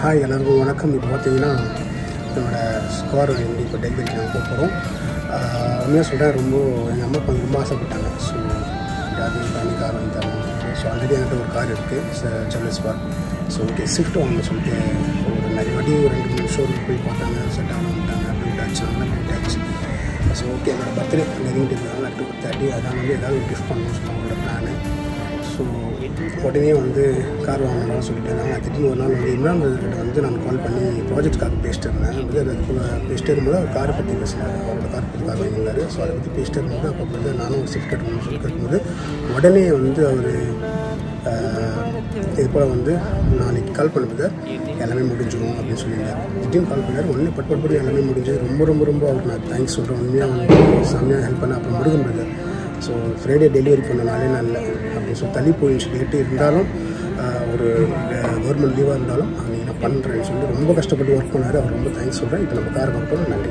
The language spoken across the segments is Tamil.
ஹாய் எல்லாருக்கும் வணக்கம் இப்போ பார்த்தீங்கன்னா என்னோட ஸ்கோர் ரெண்டு இப்போ டெலிவரிக்கு நாங்கள் போக போகிறோம் உண்மையாக சொல்கிறேன் ரொம்ப எங்கள் அம்மா அப்பா ரொம்ப ஆசைப்பட்டாங்க ஸோ அது பண்ணி கார் வாங்கி தரணும் ஸோ ஆல்ரெடி என்கிட்ட ஒரு கார் இருக்குது செல்லஸ் பார் ஸோ ஓகே ஸ்விஃப்ட் வாங்க சொல்லிட்டு ஒரு நிறைய வாட்டி ஒரு ரெண்டு மூணு ஷோரூம் போய் பார்த்தாங்க செட் ஆகணும் வந்துட்டாங்க பில்ட் ஆச்சு நல்லா பில்ட் ஆச்சு ஸோ ஓகே என்னோட பர்த்டே நெருங்கிட்டு இருந்ததுனால அக்டோபர் தேர்ட்டி அதான் வந்து ஏதாவது ஒரு கிஃப்ட் பண்ணணும்னு சொல்லி அவங்களோட பிளானு ஸோ உடனே வந்து கார் வாங்கணும்னு சொல்லிட்டு இருந்தாங்க திடீர்னு ஒரு நாள் வந்து இம்ரான் பிரதர்கிட்ட வந்து நான் கால் பண்ணி ப்ராஜெக்ட்காக பேசிட்டு இருந்தேன் வந்து அதுக்குள்ள பேசிட்டு இருக்கும்போது அவர் காரை பற்றி பேசினார் அவரோட கார் பற்றி கார் வாங்கினார் ஸோ அதை பற்றி பேசிட்டு இருக்கும்போது அப்போ வந்து நானும் ஒரு ஸ்விஃப்ட் எடுக்கணும்னு சொல்லி கேட்கும்போது உடனே வந்து அவர் இது போல் வந்து நாளைக்கு கால் பண்ணுறது எல்லாமே முடிஞ்சிடும் அப்படின்னு சொல்லியிருந்தார் திடீர்னு கால் பண்ணார் உடனே பட் பட் பட் எல்லாமே முடிஞ்சது ரொம்ப ரொம்ப ரொம்ப அவர் நான் தேங்க்ஸ் சொல்கிறேன் உண்மையாக வந்து செம்மையாக ஹெல்ப் பண்ண அப்புறம் Murugan brother so Friday delivery பண்ண நாளே நல்ல அப்படின்னு சொல்லி தள்ளி போயிடுச்சு டேட்டு இருந்தாலும் ஆஹ், ஒரு கவர்மெண்ட் லீவாக இருந்தாலும் அவங்க என்ன பண்ணுறேன்னு சொல்லி ரொம்ப கஷ்டப்பட்டு ஒர்க் பண்ணார் அவர் ரொம்ப தேங்க்ஸ் சொல்கிறேன் இப்போ நம்ம கார் பார்ப்போம் நன்றி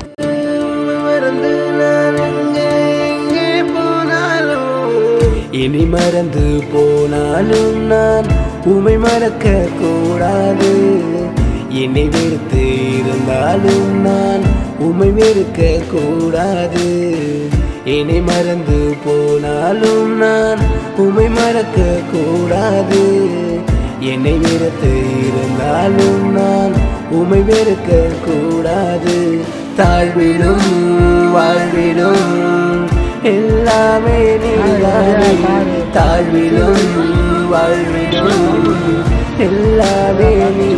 இனி மறந்து போனாலும் நான் உமை மறக்க கூடாது என்னை வெறுத்து இருந்தாலும் நான் உமை வெறுக்க கூடாது என்னை மறந்து போனாலும் நான் உமை மறக்க கூடாது என்னை வெறுத்து இருந்தாலும் நான் உமை வெறுக்க கூடாது தாழ்விலும் வாழ்விலும் எல்லாமே நீதானே தாழ்விலும் வாழ்விலும் எல்லாமே நீ